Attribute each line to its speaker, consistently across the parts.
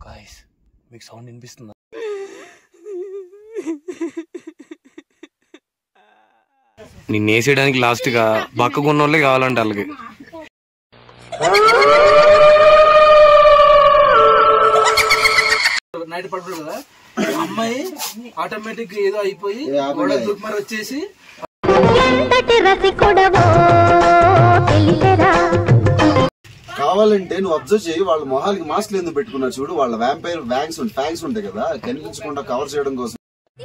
Speaker 1: Guys మీకు sound వినిపిస్తుందా నిన్ను వేసేయడానికి లాస్ట్ గా బక్కకున్న వాళ్ళే కావాలంట వాళ్ళకి
Speaker 2: నైట్ పడుతుంది కదా అమ్మాయి ఆటోమేటిక్ ఏదో అయిపోయి గోడ దూకుమారి వచ్చేసి
Speaker 3: ఎంతటి రసికుడవో తెలియరా
Speaker 4: కావాలంటే నువ్వు అబ్జర్వ్ చేయి వాళ్ళ మొహాలకి మాస్క్లు ఎందుకు పెట్టుకున్నారు చూడు వాళ్ళ వ్యాంపైర్ వ్యాంగ్స్ ఫ్యాంగ్స్ ఉంటాయి కదా కనిపించకుండా కవర్ చేయడం కోసం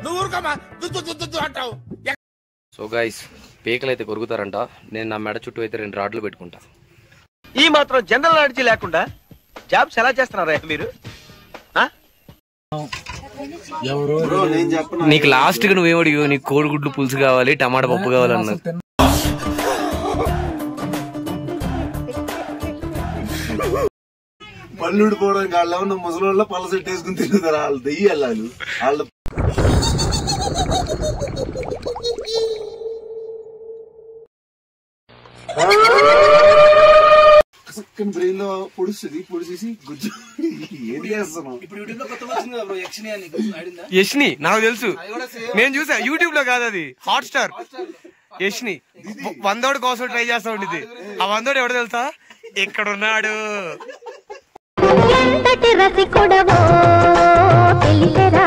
Speaker 1: సో గాయస్ పీకలు అయితే కొరుకుతారంట నేను నా మెడ చుట్టూ అయితే రెండు రాడ్లు పెట్టుకుంటా
Speaker 5: ఈ మాత్రం జనరల్ నాలెడ్జ్ లేకుండా జాబ్స్ ఎలా చేస్తున్నారా మీరు ఆ?
Speaker 4: బ్రో నేను చెప్పను
Speaker 1: నీకు లాస్ట్ గా నువ్వేం అడిగావు నీకు కోడిగుడ్లు పులుసు కావాలి టమాటా పప్పు కావాలన్నా
Speaker 4: పళ్ళు ఊడిపోవడానికి వాళ్ళు ఏమన్నా ముసలి పళ్ళ సెట్ వేసుకుని తిరుగుతారు వాళ్ళు దెయ్యాలి వాళ్ళు వాళ్ళ బ్రెయిన్ లో పొడుస్తుంది పొడిచేసి గుజ్జు ఏం చేస్తున్నావు
Speaker 2: ఇప్పుడు యూట్యూబ్ లో కొత్తగా వచ్చింది కదా బ్రో యక్షిని అని ఆడిందా
Speaker 1: యష్ని నాకు తెలుసు నేను చూసా యూట్యూబ్ లో కాదు అది హాట్ స్టార్ యష్ని వ- వందోడి కోసం ట్రై చేస్తా ఉండేది ఆ వందోడు ఎవడు తెలుసా ఇక్కడ ఉన్నాడు
Speaker 3: ఎంతటి రసికుడవో తెలియరా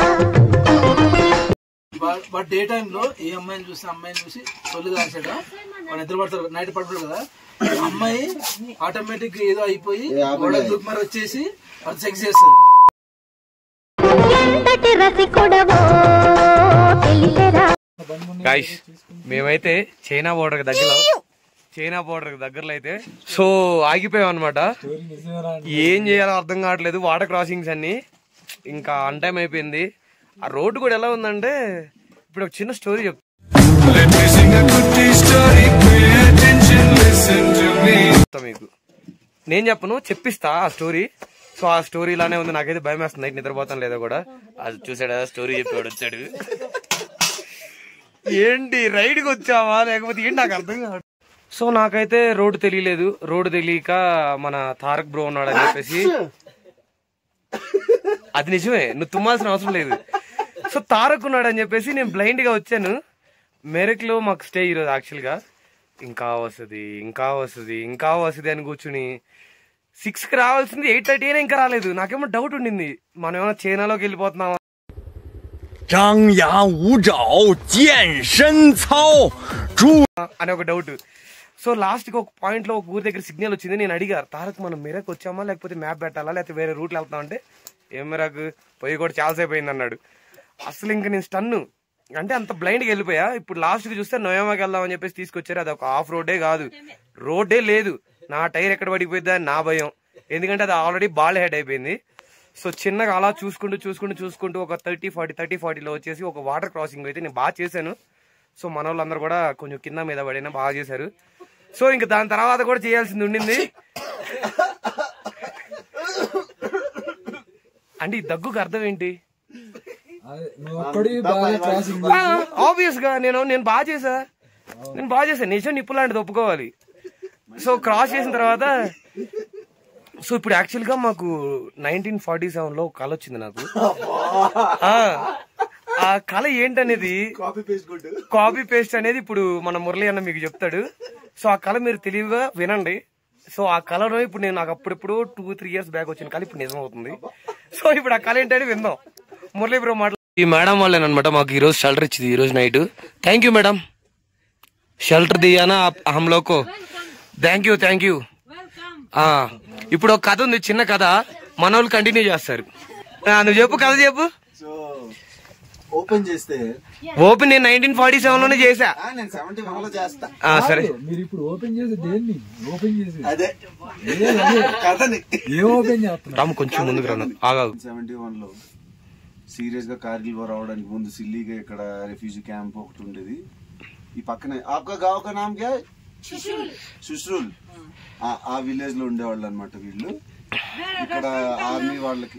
Speaker 2: వాడు డే టైమ్ లో ఏ అమ్మాయిని చూసి అమ్మాయిని చూసి సొల్లు కాసాడు వాడు నిద్ర పడతారు నైట్ పడుతుంది కదా అమ్మాయి ఆటోమేటిక్ ఏదో అయిపోయి గోడ దూకుమారి వచ్చేసి అది సెక్స్ చేస్తుంది
Speaker 3: ఎంతటి రసికుడవో తెలియరా
Speaker 1: గాయస్ మేమైతే చైనా బోర్డర్ దగ్గరలో చైనా బోర్డర్ దగ్గరలో అయితే సో ఆగిపోయాం అనమాట ఏం చేయాలో అర్థం కావట్లేదు వాటర్ క్రాసింగ్స్ అన్ని ఇంకా అన్ టైం అయిపోయింది ఆ రోడ్డు కూడా ఎలా ఉందంటే ఇప్పుడు ఒక చిన్న స్టోరీ చెప్తా చెప్తా మీకు నేను చెప్పను చెప్పిస్తా ఆ స్టోరీ సో ఆ స్టోరీ ఇలానే ఉంది నాకైతే భయం వేస్తుంది నైట్ నిద్రపోతాను లేదో కూడా అది చూసాడా స్టోరీ చెప్పాడు వచ్చాడు ఏంటి రైడ్కి వచ్చావా లేకపోతే ఏంటి నాకు అర్థం కాదు సో నాకైతే రోడ్డు తెలియలేదు రోడ్డు తెలియక మన తారక్ బ్రో ఉన్నాడు అని చెప్పేసి అది నిజమే నువ్వు తుమ్మాల్సిన అవసరం లేదు సో తారక్ ఉన్నాడు అని చెప్పేసి నేను బ్లైండ్ గా వచ్చాను మెరక్ లో మాకు స్టే ఈరోజు యాక్చువల్ గా ఇంకా వస్తుంది ఇంకా వస్తుంది ఇంకా వస్తుంది అని కూర్చుని సిక్స్ కి రావాల్సింది ఎయిట్ థర్టీ అయినా ఇంకా రాలేదు నాకేమో డౌట్ ఉండింది మనం ఏమైనా చైనాలోకి వెళ్ళిపోతున్నామా
Speaker 6: 张牙舞爪，健身操，猪
Speaker 1: అనే ఒక డౌట్ సో లాస్ట్ కి ఒక పాయింట్ లో ఒక ఊరి దగ్గర సిగ్నల్ వచ్చింది నేను అడిగా తారక్ మనం మెరక్ వచ్చామా లేకపోతే మ్యాప్ పెట్టాలా లేకపోతే వేరే రూట్లో వెళ్తాం అంటే ఏం మెరక్ పోయి కూడా చాలాసేపు అయింది అన్నాడు అసలు ఇంక నేను స్టన్ను అంటే అంత బ్లైండ్కి వెళ్ళిపోయా ఇప్పుడు లాస్ట్ కి చూస్తే నోయామాకి వెళ్దాం అని చెప్పేసి తీసుకొచ్చారు అది ఒక ఆఫ్ రోడ్డే కాదు రోడ్డే లేదు నా టైర్ ఎక్కడ పడిపోయిద్దా అని నా భయం ఎందుకంటే అది ఆల్రెడీ బాల్ హెడ్ అయిపోయింది సో చిన్నగా అలా చూసుకుంటూ చూసుకుంటూ చూసుకుంటూ ఒక థర్టీ ఫార్టీ థర్టీ ఫార్టీలో వచ్చేసి ఒక వాటర్ క్రాసింగ్ అయితే నేను బాగా చేశాను సో మన వాళ్ళందరూ కూడా కొంచెం కింద మీద పడినా బాగా చేశారు సో ఇంకా దాని తర్వాత కూడా చేయాల్సింది ఉండింది అంటే ఈ దగ్గుకు అర్థం ఏంటి ఆబ్వియస్ గా నేను నేను బాగా చేసా నేను బాగా చేశాను నిజం నిప్పు లాంటిది ఒప్పుకోవాలి సో క్రాస్ చేసిన తర్వాత సో ఇప్పుడు యాక్చువల్ గా మాకు నైన్టీన్ ఫార్టీ సెవెన్ లో ఒక కళ వచ్చింది నాకు ఆ, ఆ కళ ఏంటనేది
Speaker 4: copy paste good
Speaker 1: copy paste అనేది ఇప్పుడు మన మురళి అన్న మీకు చెప్తాడు సో ఆ కళ మీరు తెలివిగా వినండి సో ఆ కళను ఇప్పుడు నేను నాకు అప్పుడెప్పుడు టూ త్రీ ఇయర్స్ బ్యాక్ వచ్చిన కళ ఇప్పుడు నిజం అవుతుంది సో ఇప్పుడు ఆ కళ ఏంటని విందాం మురళి బ్రో మాటలు ఈ మేడం వాళ్ళేనమాట మాకు ఈ రోజు షెల్టర్ ఇచ్చింది ఈ రోజు night thank you madam shelter దియానా హమ్ లోకో థ్యాంక్ యూ థ్యాంక్ యూ ఇప్పుడు ఒక కథ ఉంది చిన్న కథ మన వాళ్ళు కంటిన్యూ చేస్తారు ఆ, నువ్వు చెప్పు కథ చెప్పు
Speaker 4: సో ఓపెన్ చేస్తే
Speaker 1: ఓపెన్ నేను నైన్టీన్ ఫార్టీ సెవెన్ లోనే చేసా
Speaker 4: ఆ, నేను సెవెంటీ వన్ లో చేస్తా
Speaker 1: ఆ, సరే
Speaker 7: మీరు ఇప్పుడు ఓపెన్ చేసి దేన్ని ఓపెన్ చేసి
Speaker 4: అదే కథని
Speaker 7: ఏం ఓపెన్ చేస్తున్నారు
Speaker 1: రాము కొంచెం ముందుకు రాను ఆగాగు
Speaker 4: సెవెంటీ వన్ లో సీరియస్ గా కార్గిల్ వార్ అవడానికి ముందు సిల్లీగా ఇక్కడ రెఫ్యూజీ క్యాంప్ ఒకటి ఉండేది ఈ పక్కనే ఆప్కా గావ్ కా నామ్ క్యా సుశ్రుల్ ఆ- ఆ విలేజ్ లో ఉండేవాళ్ళు అనమాట వీళ్ళు ఇక్కడ ఆర్మీ వాళ్ళకి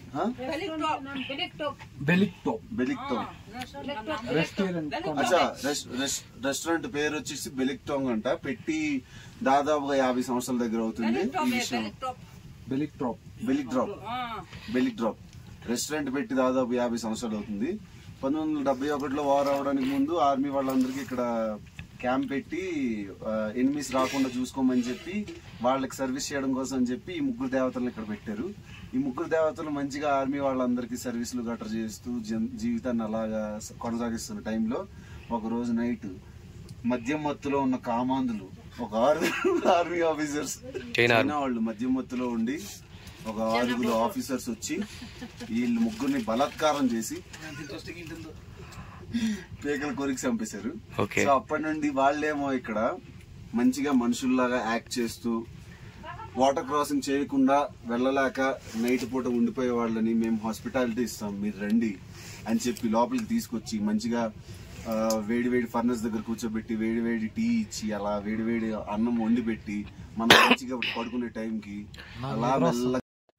Speaker 7: బెలిక్ టాప్
Speaker 4: బెలిక్తో
Speaker 7: రెస్టారెంట్
Speaker 4: అచ్చా రెస్- రెస్- రెస్టారెంట్ పేరు వచ్చేసి బెలిక్టోంగ్ అంట పెట్టి దాదాపుగా యాభై సంవత్సరాల దగ్గర అవుతుంది ఈ విషయం
Speaker 7: బెలిక్ టాప్
Speaker 4: బెలిక్ డ్రాప్ బెలిక్ డ్రాప్ రెస్టారెంట్ పెట్టి దాదాపు యాభై సంవత్సరాలు అవుతుంది పంతొమ్మిది వందల డెబ్బై ఒకటిలో వార్ అవడానికి ముందు ఆర్మీ వాళ్ళందరికీ ఇక్కడ క్యాంప్ పెట్టి ఎనిమిస్ రాకుండా చూసుకోమని చెప్పి వాళ్ళకి సర్వీస్ చేయడం కోసం అని చెప్పి ఈ ముగ్గురు దేవతలను ఇక్కడ పెట్టారు ఈ ముగ్గురు దేవతలు మంచిగా ఆర్మీ వాళ్ళందరికీ సర్వీసులు గట్ర చేస్తూ జన్- జీవితాన్ని అలాగా స- కొనసాగిస్తున్న టైంలో ఒక రోజు నైట్ మద్యం మత్తులో ఉన్న కామాంధులు ఒక ఆరు ఆర్మీ ఆఫీసర్స్
Speaker 1: చైనా
Speaker 4: చైనా వాళ్ళు మద్యం మత్తులో ఉండి ఒక ఆరుగురు ఆఫీసర్స్ వచ్చి వీళ్ళు ముగ్గురిని బలాత్కారం చేసి
Speaker 2: ఇంట్రెస్టింగ్ ఉంటుందో
Speaker 4: పేకలు కొరికి చంపేశారు
Speaker 1: ఓకే
Speaker 4: సో అప్పటి నుండి వాళ్ళేమో ఇక్కడ మంచిగా మనుషుల్లాగా యాక్ట్ చేస్తూ వాటర్ క్రాసింగ్ చేయకుండా వెళ్ళలేక నైట్ పూట ఉండిపోయే వాళ్ళని మేము హాస్పిటాలిటీ ఇస్తాం మీరు రండి అని చెప్పి లోపలికి తీసుకొచ్చి మంచిగా ఆ, వేడి వేడి ఫర్నస్ దగ్గర కూర్చోబెట్టి వేడి వేడి టీ ఇచ్చి అలా వేడి వేడి అన్నం వండి పెట్టి మనం మంచిగా పడుకునే టైంకి అలా మెల్లగా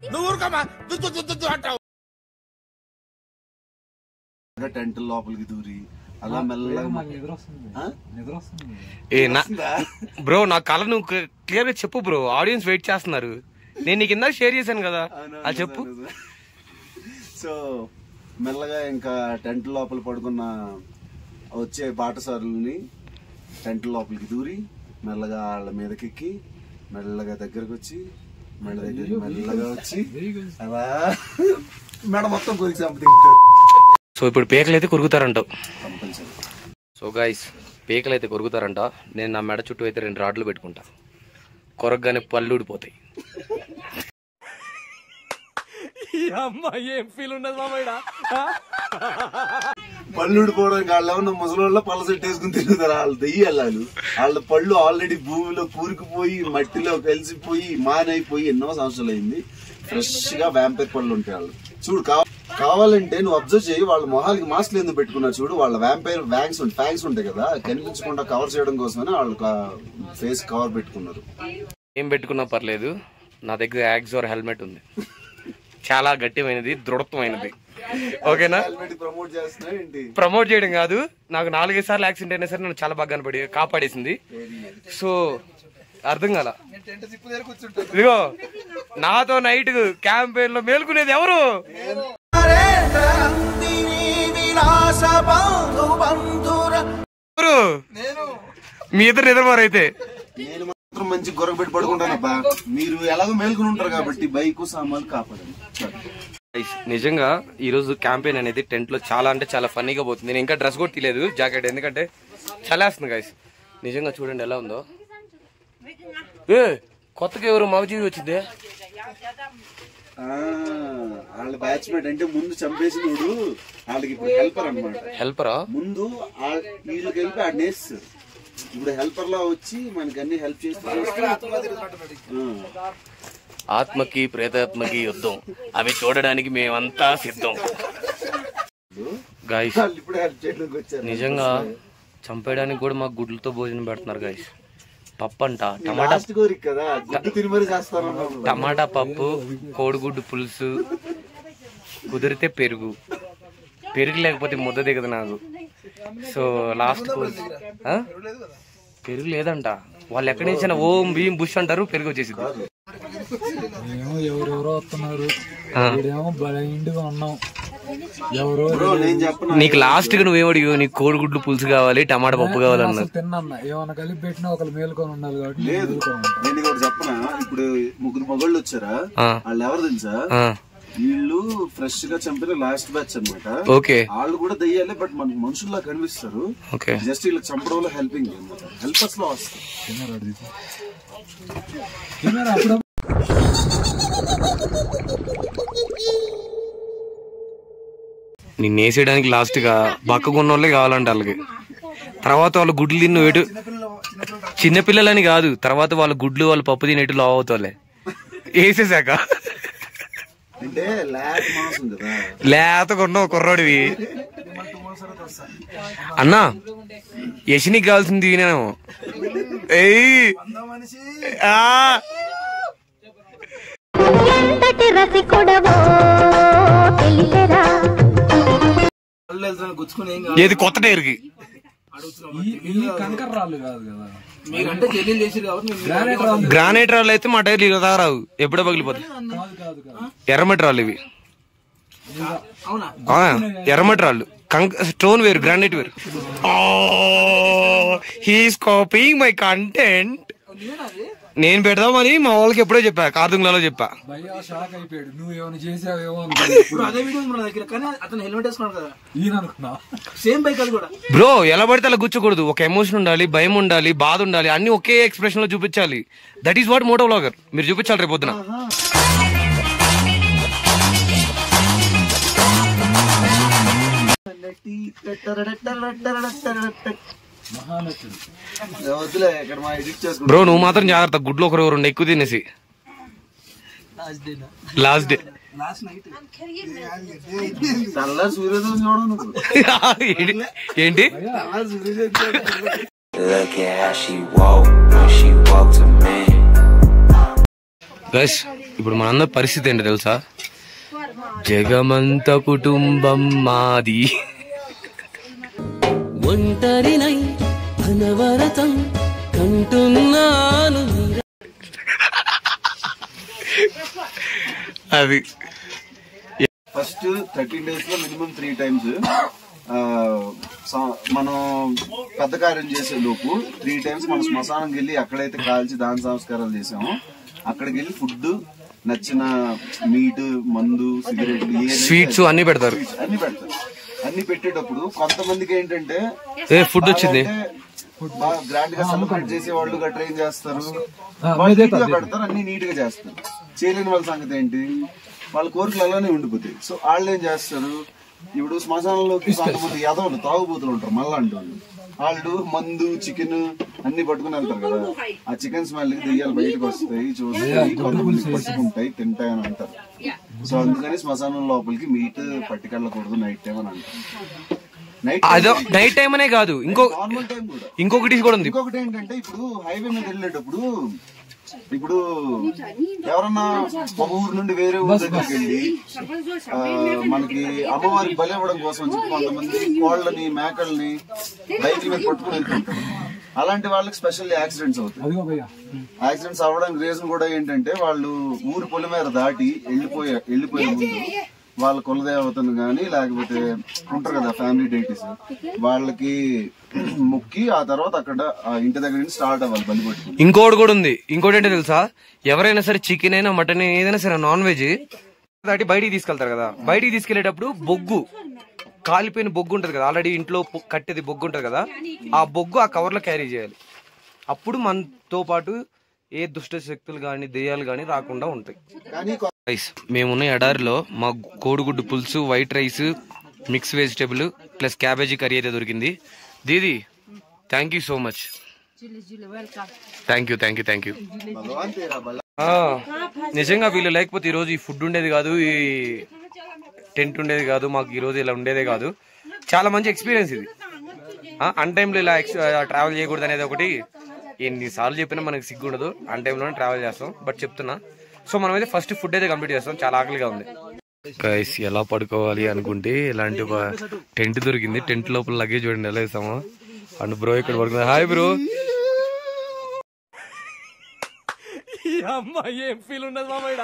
Speaker 4: టెంట్ లోపలికి దూరి అలా మెల్లగా
Speaker 7: నాకు నిద్ర వస్తుంది
Speaker 4: ఆ?
Speaker 7: నిద్ర వస్తుంది
Speaker 1: ఏ నా బ్రో నా కళ నువ్వు క్లియర్ గా చెప్పు బ్రో ఆడియన్స్ వెయిట్ చేస్తున్నారు నేను నీకు ఇందాక షేర్ చేశాను కదా అది చెప్పు
Speaker 4: సో మెల్లగా ఇంకా టెంట్ లోపల పడుకున్న వచ్చే బాటసారులని టెంట్ లోపలికి దూరి మెల్లగా వాళ్ళ మీదకెక్కి మెల్లగా దగ్గరకు వచ్చి మెల్ల దగ్గర మెల్లగా వచ్చి అలా మెడ మొత్తం కొరికి చంపుతుంటారు
Speaker 1: సో ఇప్పుడు పేకలు అయితే కొరుకుతారంటావు
Speaker 4: కంపల్సరీ
Speaker 1: సో గాయస్ పేకలు అయితే కొరుకుతారంట నేను నా మెడ చుట్టూ అయితే రెండు రాడ్లు పెట్టుకుంటా కొరకగానే పళ్ళు ఊడిపోతాయి ఏం ఫీల్ ఉండదు మామయ్య
Speaker 4: పళ్ళు ఊడిపోవడానికి వాళ్ళు ఏమన్నా ముసలోళ్ళ పళ్ళ సెట్ వేసుకుని తిరుగుతారు వాళ్ళు దెయ్యాలు వాళ్ళ పళ్ళు ఆల్రెడీ భూమిలో కూరుకుపోయి మట్టిలో కలిసిపోయి మానైపోయి ఎన్నో సంవత్సరాలు అయింది ఫ్రెష్ గా వ్యాంపైర్ పళ్ళు ఉంటాయి వాళ్ళు చూడు కావ- కావాలంటే నువ్వు అబ్జర్వ్ చేయి వాళ్ళ మొహాలకి మాస్క్లు ఎందుకు పెట్టుకున్నారు చూడు వాళ్ళ వ్యాంపైర్ వ్యాంగ్స్ ఉంటాయి ఫ్యాంగ్స్ ఉంటాయి కదా కనిపించకుండా కవర్ చేయడం కోసమని వాళ్ళు ఫేస్ కవర్ పెట్టుకున్నారు
Speaker 1: ఏం పెట్టుకున్నా పర్లేదు నా దగ్గర యాక్సోర్ హెల్మెట్ ఉంది చాలా గట్టిమైనది దృఢత్వమైనది ఓకేనా
Speaker 4: హెల్మెట్ ప్రమోట్ చేస్తున్నావు ఏంటి
Speaker 1: ప్రమోట్ చేయడం కాదు నాకు నాలుగైదు సార్లు యాక్సిడెంట్ అయినా సరే నన్ను చాలా బాగా కనపడి కాపాడేసింది సో అర్థం కాల
Speaker 2: నేను టెంట్ సిప్పు దగ్గర కూర్చుంటాను
Speaker 1: ఇదిగో నాతో నైట్ క్యాంపెయిన్ లో మేల్కొనేది ఎవరు ఎవరు
Speaker 2: నేను
Speaker 1: మీ ఇద్దరు నిద్రపోరైతే
Speaker 4: నేను మాత్రం మంచి గొర్రె పెట్టి పడుకుంటానబ్బా మీరు ఎలాగో మేల్కొని ఉంటారు కాబట్టి బైక్ సామాన్లు కాపాడండి
Speaker 1: Guys, నిజంగా ఈ రోజు క్యాంపెయిన్ అనేది టెంట్ లో చాలా అంటే చాలా ఫన్నీగా పోతుంది నేను ఇంకా డ్రెస్ కూడా తీయలేదు జాకెట్ ఎందుకంటే చలేస్తుంది గైస్ నిజంగా చూడండి ఎలా ఉందో ఏ కొత్తగా ఎవరు మగజీవి వచ్చిందే
Speaker 4: ఆ, వాళ్ళ బ్యాచ్మేట్ అంటే ముందు చంపేసినోడు వాళ్ళకి ఇప్పుడు హెల్పర్ అన్నమాట
Speaker 1: హెల్పరా
Speaker 4: ముందు ఆ- వీళ్ళకి వెళ్ళి ఆడ నేస్తారు ఇప్పుడు హెల్పర్ లా వచ్చి మనకి అన్ని హెల్ప్ చేస్తారు
Speaker 1: ఆత్మకి ప్రేతాత్మకి యుద్ధం అవి చూడడానికి మేమంతా సిద్ధం గాయస్
Speaker 4: వాళ్ళు ఇప్పుడు హెల్ప్ చేయడానికి వచ్చారు
Speaker 1: నిజంగా చంపేయడానికి కూడా మాకు గుడ్లతో భోజనం పెడుతున్నారు గాయస్ పప్పు అంట టమాటా
Speaker 4: లాస్ట్ కోరిక కదా గుడ్డు తిని మరి చేస్తారు అన్నారు.
Speaker 1: టమాటా పప్పు కోడిగుడ్డు పులుసు కుదిరితే పెరుగు పెరుగు లేకపోతే ముద్ద దిగదు నాకు సో లాస్ట్ పెరుగు లేదంట వాళ్ళు ఎక్కడి నుంచి ఓం భీం బుష్ అంటారు పెరుగు వచ్చేసింది
Speaker 7: ఏమో ఎవరెవరో వస్తున్నారు
Speaker 1: ఆ.
Speaker 7: ఇదేమో బ్లైండ్ గా ఉన్నాం ఎవరో
Speaker 4: బ్రో నేను చెప్పను
Speaker 1: నీకు లాస్ట్ గా నువ్వేం అడిగావు నీకు కోడిగుడ్లు పులుసు కావాలి టమాటా పప్పు కావాలన్నారు
Speaker 7: అసలు తిన్నా ఏమన్నా కలిపి పెట్టినా ఒకరు మేలుకొని ఉండాలి కాబట్టి నేను
Speaker 4: లేదు
Speaker 7: మేలుకొని ఉంటా.
Speaker 4: నేను ఒకటి చెప్పనా ఇప్పుడు ముగ్గురు మగళ్ళు వచ్చారా
Speaker 1: ఆ.
Speaker 4: వాళ్ళు ఎవరు తెలుసా
Speaker 1: ఆ,
Speaker 4: వీళ్ళు ఫ్రెష్ గా చంపిన లాస్ట్ బ్యాచ్ అన్నమాట
Speaker 1: ఓకే
Speaker 4: వాళ్ళు కూడా దయ్యాలే బట్ మన మనుషుల్లా కనిపిస్తారు
Speaker 1: ఓకే
Speaker 4: జస్ట్ వీళ్ళకి చంపడంలో హెల్పింగ్ అనమాట హెల్పర్స్ లో వస్తారు
Speaker 7: కెమెరా అడిగి. కెమెరా అప్పుడు
Speaker 1: నిన్ను వేసేయడానికి లాస్ట్ గా బక్కగున్న వాళ్ళే కావాలంట వాళ్ళకి తర్వాత వాళ్ళ గుడ్లు తిన్ను ఎటు చిన్నపిల్లలని కాదు తర్వాత వాళ్ళ గుడ్లు వాళ్ళ పప్పు తినేటు లావ్ అవుతాలే వేసేసాక
Speaker 4: అంటే ల్యాబ్ మాంసం కదా
Speaker 1: లేతకున్న కుర్రోడివి అన్నా యశనికి కావాల్సింది నేను ఏయ్
Speaker 2: మనిషి
Speaker 1: ఆ
Speaker 3: ఎంతటి రసికుడవో తెలియరా
Speaker 2: కళ్ళు వెళ్తాను గుచ్చుకుని ఏం కాదు
Speaker 1: ఏది కొత్త టైర్కి
Speaker 7: ఈ ఈ కంకర రాళ్ళు కాదు కదా
Speaker 2: మీరంటే చెల్లెలు చేసిరు కాబట్టి మేము
Speaker 7: గ్రానైట్ రాళ్ళు
Speaker 1: గ్రానైట్ రాళ్ళు అయితే మా టైర్లు ఇలా రావు ఎప్పుడో పగిలిపోతాయి
Speaker 7: కాదు కాదు కాదు
Speaker 1: ఎర్రమట్టి రాళ్ళు ఇవి
Speaker 2: అవునా
Speaker 1: ఆ, ఎర్రమట్టి రాళ్ళు కంక స్టోన్ వేరు గ్రానైట్ వేరు హీస్ కాపీయింగ్ మై కంటెంట్ నేను పెడదామని మా వాళ్ళకి ఎప్పుడో చెప్పా కార్దుంగ్లలో చెప్పా
Speaker 7: భయ్యా షాక్ అయిపోయాడు నువ్వు ఏమైనా చేసావేమో
Speaker 2: ఇప్పుడు అదే వీడియో ఉంది మన దగ్గర కానీ అతను హెల్మెట్ వేసుకున్నాడు కదా
Speaker 7: ఈయన అనుకున్నా
Speaker 2: సేమ్ బైక్ అది కూడా
Speaker 1: బ్రో ఎలా పడితే అలా కూర్చోకూడదు ఒక ఎమోషన్ ఉండాలి భయం ఉండాలి బాధ ఉండాలి అన్ని ఒకే ఎక్స్ప్రెషన్ లో చూపించాలి that is what moto vlogger మీరు చూపించాలి రేపు పొద్దున
Speaker 7: మహానటుడు
Speaker 4: వద్దులే ఇక్కడ మా ఎడిట్ చేసుకుంటాం
Speaker 1: బ్రో నువ్వు మాత్రం జాగ్రత్త గుడ్లు ఒకరు రెండు ఎక్కువ తినేసి
Speaker 2: last day
Speaker 1: last day
Speaker 2: last night
Speaker 4: తెల్ల సూర్యోదయం చూడవు నువ్వు
Speaker 1: ఏంటి
Speaker 4: తెల్ల సూర్యోదయం చూడవు.
Speaker 8: Look at how she walk when she walk to me.
Speaker 1: Guys ఇప్పుడు మనందరి పరిస్థితి ఏంటో తెలుసా జగమంత కుటుంబం మాది
Speaker 9: ఒంటరినై అనవరతం కంటున్నాను
Speaker 1: అది
Speaker 4: ఫస్ట్ థర్టీన్ డేస్ లో మినిమం త్రీ టైమ్స్ మనం పెద్ద కార్యం చేసే లోపు త్రీ టైమ్స్ మన శ్మశానంకి వెళ్ళి ఎక్కడైతే కాల్చి దాన సంస్కారాలు చేసామో అక్కడికి వెళ్ళి ఫుడ్ నచ్చిన మీట్ మందు సిగరెట్లు ఏదైతే
Speaker 1: స్వీట్స్ అన్ని పెడతారు
Speaker 4: sweets అన్ని పెడతారు అన్ని పెట్టేటప్పుడు కొంతమందికి ఏంటంటే
Speaker 1: ఏ ఫుడ్ వచ్చింది
Speaker 4: బాగా గ్రాండ్ గా సెలబ్రేట్ చేసే వాళ్ళు ట్రైన్ చేస్తారు
Speaker 7: ఆ,
Speaker 4: వాళ్ళు
Speaker 7: అదే
Speaker 4: neat గా
Speaker 7: అదే.
Speaker 4: పెడతారు అన్ని నీట్ గా చేస్తారు చేయలేని వాళ్ళ సంగతి ఏంటి వాళ్ళ కోరికలు అలానే ఉండిపోతాయి సో వాళ్ళు ఏం చేస్తారు ఇప్పుడు శ్మశానంలోకి కొంతమంది యాదవులు తాగుబోతులు ఉంటారు మళ్ళా అంటారు వాళ్ళు మందు చికెన్ అన్ని పట్టుకుని వెళ్తారు కదా ఆ చికెన్ స్మెల్ కి దెయ్యాలు బయటకు వస్తాయి చూస్తాయి కొంతమంది పట్టుకుంటాయి తింటాయి అని అంటారు సో అందుకని శ్మశానం లోపలికి మీట్ పట్టుకెళ్ళకూడదు నైట్ టైం అని అంటారు నైట్
Speaker 1: అదో నైట్ టైం అనే కాదు ఇంకో
Speaker 4: నార్మల్ టైం కూడా
Speaker 1: ఇంకొకటి కూడా ఉంది
Speaker 4: ఇంకొకటి ఏంటంటే ఇప్పుడు హైవే మీద వెళ్ళేటప్పుడు ఇప్పుడు ఎవరన్నా ఒక ఊరు నుండి వేరే ఊరు దగ్గరికి వెళ్ళి ఆ, మనకి అమ్మవారికి బలి ఇవ్వడం కోసం అని చెప్పి కొంతమంది కోళ్ళని మేకల్ని బైక్ మీద పట్టుకుని వెళ్తుంటారు అలాంటి వాళ్ళకి స్పెషల్ యాక్సిడెంట్స్ అవుతాయి
Speaker 7: అదిగో భయ్యా
Speaker 4: యాక్సిడెంట్స్ అవ్వడానికి రీజన్ కూడా ఏంటంటే వాళ్ళు ఊరు పొలిమేర దాటి వెళ్ళిపోయే వెళ్ళిపోయే ముందు వాళ్ళ కులదేవతను గాని లేకపోతే ఉంటారు కదా ఫ్యామిలీ డైటీస్ వాళ్ళకి మొక్కి ఆ తర్వాత అక్కడ ఆ ఇంటి దగ్గర నుంచి స్టార్ట్ అవ్వాలి బలి పట్టుకుని
Speaker 1: ఇంకోటి కూడా ఉంది ఇంకోటి ఏంటో తెలుసా ఎవరైనా సరే చికెన్ అయినా మటన్ అయినా ఏదైనా సరే నాన్ వెజ్ దాటి బయటికి తీసుకెళ్తారు కదా బయటికి తీసుకెళ్లేటప్పుడు బొగ్గు కాలిపోయిన బొగ్గు ఉంటది కదా ఆల్రెడీ ఇంట్లో పొ- కట్టేది బొగ్గు ఉంటది కదా ఆ బొగ్గు ఆ కవర్ లో క్యారీ చేయాలి అప్పుడు మనతో పాటు ఏ దుష్ట శక్తులు గాని దెయ్యాలు గాని రాకుండా ఉంటాయి
Speaker 4: కానీ
Speaker 1: రైస్ మేమున్న ఎడారిలో మా కోడిగుడ్డు పులుసు white rice mix vegetable plus cabbage curry అయితే దొరికింది దీది thank you so much thank you thank you thank you
Speaker 4: భగవాన్ తేరా బల
Speaker 1: ఆ, నిజంగా వీళ్ళు లేకపోతే ఈ రోజు ఈ ఫుడ్ ఉండేది కాదు ఈ టెంట్ ఉండేది కాదు మాకు ఈ రోజు ఇలా ఉండేదే కాదు చాలా మంచి ఎక్స్పీరియన్స్ ఇది అన్ టైంలో ఇలా ట్రావెల్ చేయకూడదు అనేది ఒకటి ఎన్నిసార్లు చెప్పినా మనకి సిగ్గు ఉండదు అన్ టైంలోనే ట్రావెల్ చేస్తాం బట్ చెప్తున్నా సో మనం అయితే ఫస్ట్ ఫుడ్ అయితే కంప్లీట్ చేస్తాం చాలా ఆకలిగా ఉంది గైస్ ఎలా పడుకోవాలి అనుకుంటే ఇలాంటి ఒక టెంట్ దొరికింది టెంట్ లోపల లగేజ్ చూడండి ఎలా వేసాము అండ్ బ్రో ఇక్కడ పడుకుంది హాయ్ బ్రో అమ్మ ఏం ఫీల్ ఉండదు మామయ్య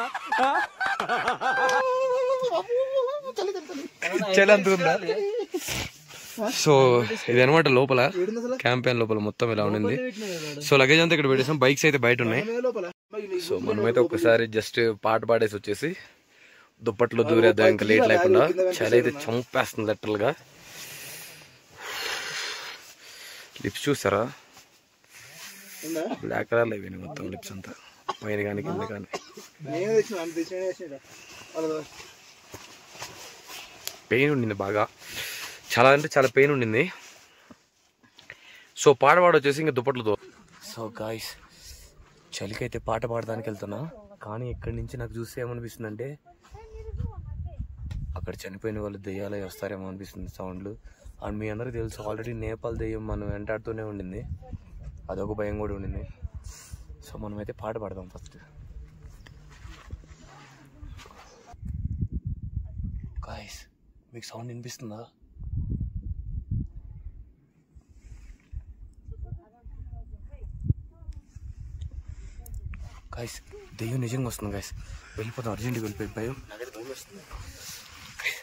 Speaker 1: చలి అంత ఉందా సో ఇది అనమాట లోపల క్యాంపెయిన్ లోపల మొత్తం ఇలా ఉండింది సో లగేజ్ అంతా ఇక్కడ పెట్టేసాం బైక్స్ అయితే బయట ఉన్నాయి సో మనమైతే ఒకసారి జస్ట్ పాట పాడేసి వచ్చేసి దుప్పట్లో దూరేద్దాం ఇంకా లేట్ లేకుండా చలి అయితే చంపేస్తుంది లిటరల్ గా లిప్స్ చూసారా బ్లాక్ కలర్ లో అయిపోయినాయి మొత్తం లిప్స్ అంతా పైన కానీ కింద కానీ పెయిన్ ఉండింది బాగా చాలా అంటే చాలా పెయిన్ ఉండింది సో పాట పాడ వచ్చేసి ఇంకా దుప్పట్లతో సో గాయస్ చలికైతే పాట పాడడానికి వెళ్తున్నా కానీ ఇక్కడి నుంచి నాకు చూస్తే ఏమనిపిస్తుంది అంటే అక్కడ చనిపోయిన వాళ్ళు దెయ్యాలే వస్తారేమో అనిపిస్తుంది సౌండ్లు అండ్ మీ అందరికీ తెలుసు ఆల్రెడీ నేపాల్ దెయ్యం మనం వెంటాడుతూనే ఉండింది అదొక భయం కూడా ఉండింది సో మనమైతే పాట పాడదాం ఫస్ట్ గాయస్ మీకు సౌండ్ వినిపిస్తుందా గాయస్ దెయ్యం నిజంగా వస్తుంది గాయస్ వెళ్ళిపోతాం అర్జెంట్గా వెళ్ళిపోయి భయం నాకైతే భయం వేస్తుంది Guys,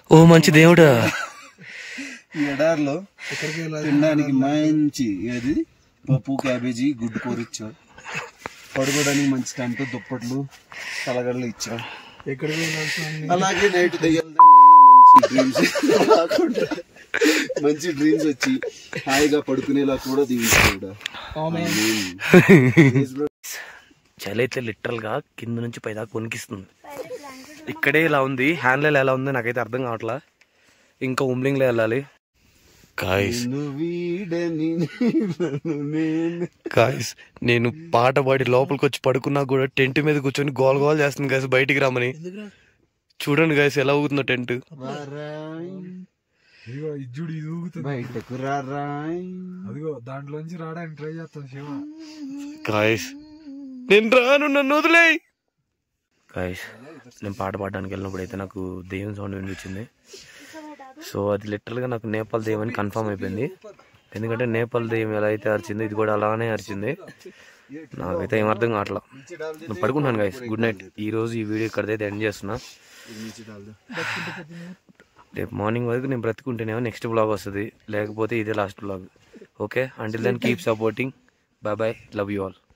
Speaker 1: ఓ మంచి దేవుడా
Speaker 4: ఈ ఎడారిలో తినడానికి మంచి ఏది పప్పు క్యాబేజీ గుడ్డు కూర ఇచ్చావు పడుకోవడానికి మంచి టెంట్ దుప్పట్లు తలగడలు ఇచ్చావు అలాగే నైట్ దయ్యాలు మంచి డ్రీమ్స్ రాకుండా మంచి డ్రీమ్స్ వచ్చి హాయిగా పడుకునేలా కూడా దీవించాడు
Speaker 1: చలి అయితే లిటరల్ గా కింద నుంచి పైదాకా వణికిస్తుంది ఇక్కడే ఇలా ఉంది హ్యాండ్లైల్ ఎలా ఉంది నాకైతే అర్థం కావట్లా ఇంకా ఉమ్లింగ్ లో వెళ్ళాలి కాయిస్
Speaker 4: వీడని నన్ను నేను
Speaker 1: కాయిస్ నేను పాట పాడి లోపలికి వచ్చి పడుకున్నా కూడా టెంట్ మీద కూర్చొని గోల్ గోల్ చేస్తుంది గాయస్ బయటికి రమ్మని చూడండి గాయస్ ఎలా ఊగుతుందో టెంట్
Speaker 4: వారాయ్
Speaker 7: ఇదిగో ఇజ్జుడు ఇది ఊగుతుంది
Speaker 4: బయటకు రారాయ్
Speaker 7: అదిగో దాంట్లోంచి రావడానికి ట్రై చేస్తాం శివ
Speaker 1: కాయిస్ నేను రాను నన్ను వదిలేయ్ కాయిస్ నేను పాట పాడడానికి వెళ్ళినప్పుడు అయితే నాకు దెయ్యం సౌండ్ వినిపించింది సో అది లిటరల్గా నాకు నేపాల్ దెయ్యం అని కన్ఫర్మ్ అయిపోయింది ఎందుకంటే నేపాల్ దెయ్యం ఎలా అయితే అరిచిందో ఇది కూడా అలానే అరిచింది నాకైతే ఏం అర్థం కావట్లా నేను పడుకుంటాను గైస్ గుడ్ నైట్ ఈ రోజు ఈ వీడియో ఇక్కడైతే ఎండ్ చేస్తున్నా రేపు మార్నింగ్ వరకు నేను బ్రతుకుంటేనేమో నెక్స్ట్ బ్లాగ్ వస్తుంది లేకపోతే ఇదే last blog okay until then keep supporting bye bye love you all